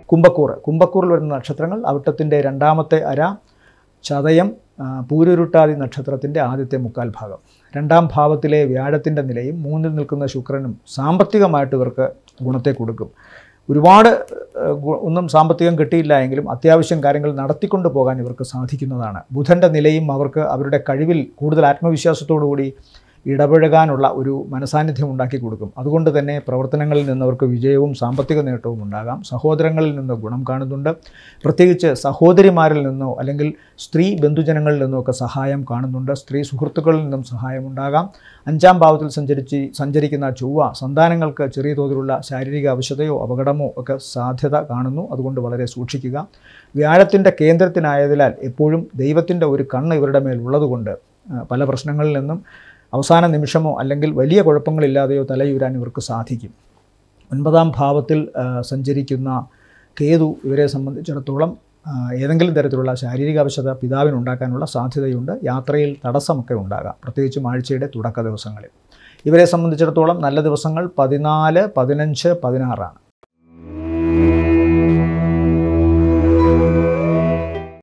കുംഭക്കൂർ കുംഭക്കൂറിൽ വരുന്ന നക്ഷത്രങ്ങൾ അവിട്ടത്തിൻ്റെ രണ്ടാമത്തെ അര ചതയം ആ, പൂരുരുട്ടാതി നക്ഷത്രത്തിൻ്റെ ആദ്യത്തെ മുക്കാൽ ഭാഗം രണ്ടാം ഭാവത്തിലെ വ്യാഴത്തിൻ്റെ നിലയും മൂന്നിൽ നിൽക്കുന്ന ശുക്രനും സാമ്പത്തികമായിട്ട് ഇവർക്ക് ഗുണത്തെ കൊടുക്കും ഒരുപാട് ഏഹ്, ഗു- ഒന്നും സാമ്പത്തികം കിട്ടിയില്ല എങ്കിലും അത്യാവശ്യം കാര്യങ്ങൾ നടത്തിക്കൊണ്ട് പോകാൻ ഇവർക്ക് സാധിക്കുന്നതാണ് ബുധൻ്റെ നിലയും അവർക്ക് അവരുടെ കഴിവിൽ കൂടുതൽ ആത്മവിശ്വാസത്തോടു കൂടി ഇടപഴകാനുള്ള ഒരു മനസാന്നിധ്യം ഉണ്ടാക്കി കൊടുക്കും അതുകൊണ്ട് തന്നെ പ്രവർത്തനങ്ങളിൽ നിന്ന് അവർക്ക് വിജയവും സാമ്പത്തിക നേട്ടവും ഉണ്ടാകാം സഹോദരങ്ങളിൽ നിന്ന് ഗുണം കാണുന്നുണ്ട് പ്രത്യേകിച്ച് സഹോദരിമാരിൽ നിന്നോ അല്ലെങ്കിൽ സ്ത്രീ ബന്ധുജനങ്ങളിൽ നിന്നോ ഒക്കെ സഹായം കാണുന്നുണ്ട് സ്ത്രീ സുഹൃത്തുക്കളിൽ നിന്നും സഹായം ഉണ്ടാകാം അഞ്ചാം ഭാവത്തിൽ സഞ്ചരിച്ച് സഞ്ചരിക്കുന്ന ചൊവ്വ സന്താനങ്ങൾക്ക് ചെറിയ തോതിലുള്ള ശാരീരിക അവശതയോ അപകടമോ ഒക്കെ സാധ്യത കാണുന്നു അതുകൊണ്ട് വളരെ സൂക്ഷിക്കുക വ്യാഴത്തിൻ്റെ കേന്ദ്രത്തിനായതിനാൽ എപ്പോഴും ദൈവത്തിൻ്റെ ഒരു കണ്ണ് ഇവരുടെ മേൽ ഉള്ളതുകൊണ്ട് ആ, പല പ്രശ്നങ്ങളിൽ നിന്നും അവസാന നിമിഷമോ അല്ലെങ്കിൽ വലിയ കുഴപ്പങ്ങളില്ലാതെയോ തലയുരാൻ ഇവർക്ക് സാധിക്കും ഒൻപതാം ഭാവത്തിൽ ആ, സഞ്ചരിക്കുന്ന കേതു ഇവരെ സംബന്ധിച്ചിടത്തോളം ആ, ഏതെങ്കിലും തരത്തിലുള്ള ശാരീരിക അവശത പിതാവിനുണ്ടാക്കാനുള്ള സാധ്യതയുണ്ട് യാത്രയിൽ തടസ്സമൊക്കെ ഉണ്ടാകാം പ്രത്യേകിച്ചും ആഴ്ചയുടെ തുടക്ക ദിവസങ്ങളിൽ ഇവരെ സംബന്ധിച്ചിടത്തോളം നല്ല ദിവസങ്ങൾ പതിനാല് പതിനഞ്ച് പതിനാറാണ്